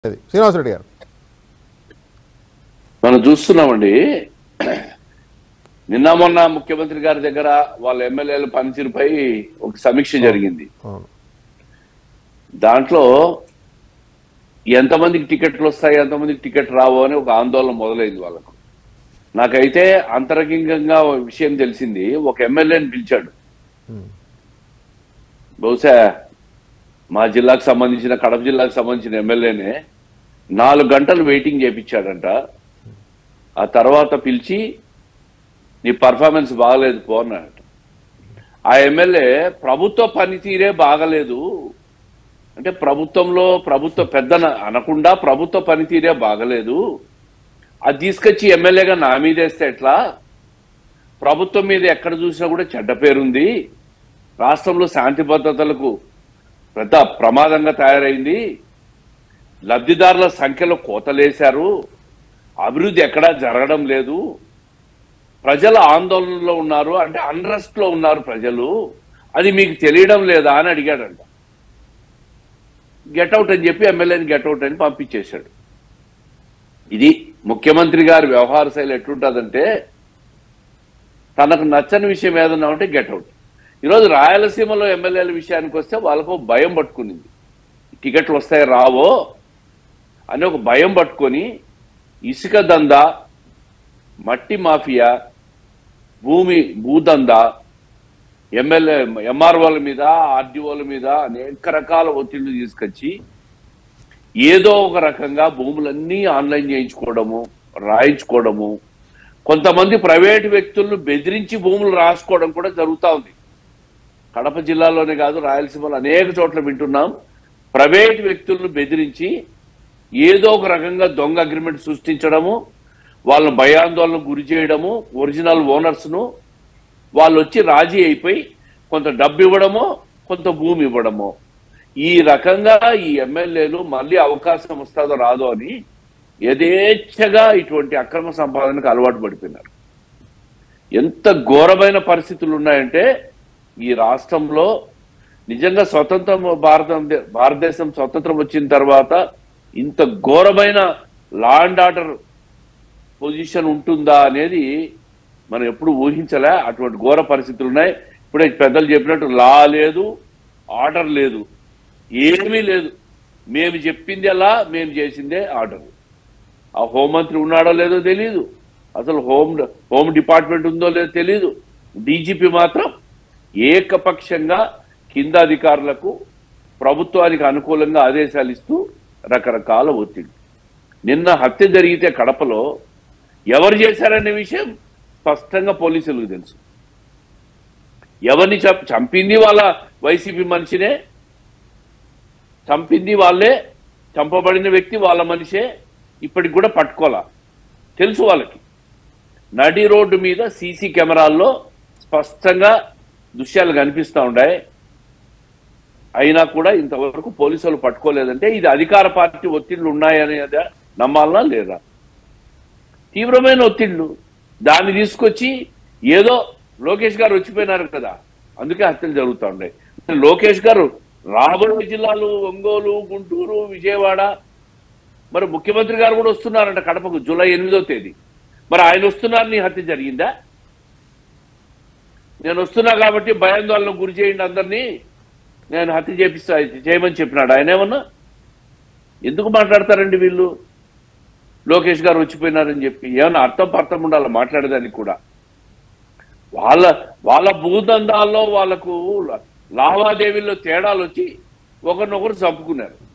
అది శ్రీనివాసరెడ్డి గారు మనం చూస్తున్నామండి నిన్న మొన్న ముఖ్యమంత్రి గారి దగ్గర వాళ్ళ ఎమ్మెల్యేల పనితీరుపై ఒక సమీక్ష జరిగింది అవును దాంట్లో ఎంతమందికి టికెట్లు వస్తాయి ఎంతమందికి టికెట్ రావు అని ఒక ఆందోళన మొదలైంది వాళ్ళకు నాకైతే అంతరంగికంగా ఒక విషయం తెలిసింది ఒక ఎమ్మెల్యేని పిలిచాడు ఉమ్. బహుశా మా జిల్లాకు సంబంధించిన కడప జిల్లాకు సంబంధించిన ఎమ్మెల్యేనే నాలుగు గంటలు వెయిటింగ్ చేపించాడంట ఆ తర్వాత పిలిచి నీ పర్ఫార్మెన్స్ బాగలేదు పో అన్నాడట ఆ ఎమ్మెల్యే ప్రభుత్వ పనితీరే బాగలేదు అంటే ప్రభుత్వంలో ప్రభుత్వ పెద్దన అనకుండా ప్రభుత్వ పనితీరే బాగలేదు అది తీసుకొచ్చి ఎమ్మెల్యేగా నా మీదేస్తే ఎట్లా ప్రభుత్వం మీద ఎక్కడ చూసినా కూడా చెడ్డ పేరుంది రాష్ట్రంలో శాంతి భద్రతలకు పెద్ద ప్రమాదంగా తయారైంది లబ్ధిదారుల సంఖ్యలో కోతలేశారు అభివృద్ధి ఎక్కడా జరగడం లేదు ప్రజల ఆందోళనలో ఉన్నారు అంటే అన్రెస్ట్ లో ఉన్నారు ప్రజలు అది మీకు తెలియడం లేదా అని అడిగాడంట గెట్అవుట్ అని చెప్పి ఎమ్మెల్యేని గెట్అవుట్ అని పంపించేశాడు ఇది ముఖ్యమంత్రి గారి వ్యవహార శైలి ఎట్లుంటుందంటే తనకు నచ్చని విషయం ఏదన్నా ఉంటే గెట్అవుట్ ఈరోజు రాయలసీమలో ఎమ్మెల్యేల విషయానికి వస్తే వాళ్ళకు భయం పట్టుకునింది టికెట్లు వస్తాయి రావో అని ఒక భయం పట్టుకొని ఇసుక దందా మట్టి మాఫియా భూమి భూదందా ఎమ్మెల్యే ఎంఆర్ఓల మీద ఆర్డీఓల మీద అనేక రకాల ఒత్తిళ్లు తీసుకొచ్చి ఏదో ఒక రకంగా భూములన్నీ ఆన్లైన్ చేయించుకోవడము రాయించుకోవడము కొంతమంది ప్రైవేటు వ్యక్తులను బెదిరించి భూములు రాసుకోవడం కూడా జరుగుతూ ఉంది కడప జిల్లాలోనే కాదు రాయలసీమలో అనేక చోట్ల వింటున్నాం ప్రైవేట్ వ్యక్తులను బెదిరించి ఏదో ఒక రకంగా దొంగ అగ్రిమెంట్ సృష్టించడము వాళ్ళని భయాందోళనకు గురి చేయడము ఒరిజినల్ ఓనర్స్ ను వాళ్ళు వచ్చి రాజీ అయిపోయి కొంత డబ్బు ఇవ్వడమో కొంత భూమి ఇవ్వడమో ఈ రకంగా ఈ ఎమ్మెల్యేలు మళ్ళీ అవకాశం వస్తుందో రాదో అని యథేచ్ఛగా ఇటువంటి అక్రమ సంపాదనకు అలవాటు పడిపోయినారు ఎంత ఘోరమైన పరిస్థితులు ఉన్నాయంటే ఈ రాష్ట్రంలో నిజంగా స్వతంత్రం భారతం భారతదేశం స్వతంత్రం వచ్చిన తర్వాత ఇంత ఘోరమైన లా అండ్ ఆర్డర్ పొజిషన్ ఉంటుందా అనేది మనం ఎప్పుడు ఊహించలే అటువంటి ఘోర పరిస్థితులు ఉన్నాయి ఇప్పుడే పెద్దలు చెప్పినట్టు లా లేదు ఆర్డర్ లేదు ఏమీ లేదు మేము చెప్పింది ఎలా మేము చేసిందే ఆర్డర్ ఆ హోంమంత్రి ఉన్నాడో లేదో తెలియదు అసలు హోమ్ హోమ్ డిపార్ట్మెంట్ ఉందో లేదో తెలియదు డీజీపీ మాత్రం ఏకపక్షంగా కింద అధికారులకు ప్రభుత్వానికి అనుకూలంగా ఆదేశాలు ఇస్తూ రకరకాల ఒత్తిడి నిన్న హత్య జరిగితే కడపలో ఎవరు చేశారనే విషయం స్పష్టంగా పోలీసులకు తెలుసు ఎవరిని చంప- చంపింది వాళ్ళ వైసీపీ మనిషినే చంపింది వాళ్ళే చంపబడిన వ్యక్తి వాళ్ళ మనిషే ఇప్పటికి కూడా పట్టుకోలా తెలుసు వాళ్ళకి నడి రోడ్డు మీద సీసీ కెమెరాల్లో స్పష్టంగా దృశ్యాలు కనిపిస్తూ ఉన్నాయి అయినా కూడా ఇంతవరకు పోలీసులు పట్టుకోలేదంటే ఇది అధికార పార్టీ ఒత్తిళ్లు ఉన్నాయనేది నమ్మాలనా లేదా తీవ్రమైన ఒత్తిళ్లు దాన్ని తీసుకొచ్చి ఏదో లోకేష్ గారు వచ్చిపోయినారు కదా అందుకే హత్యలు జరుగుతూ ఉన్నాయి లోకేష్ గారు రాబోయే జిల్లాలు ఒంగోలు గుంటూరు విజయవాడ మరి ముఖ్యమంత్రి గారు కూడా వస్తున్నారంట కడపకు జూలై ఎనిమిదో తేదీ మరి ఆయన వస్తున్నారని ఈ హత్య జరిగిందా నేను వస్తున్నా కాబట్టి భయాందోళనకు గురి చేయండి అందరినీ నేను హత్య చేపిస్తా చేయమని చెప్పినాడు ఆయన ఏమన్నా ఎందుకు మాట్లాడతారండి వీళ్ళు లోకేష్ గారు వచ్చిపోయినారని చెప్పి ఏమన్నా అర్థం పర్థం ఉండాలి మాట్లాడేదానికి కూడా వాళ్ళ వాళ్ళ భూదందాల్లో వాళ్ళకు లావాదేవీల్లో తేడాలు వచ్చి ఒకరినొకరు చంపుకున్నారు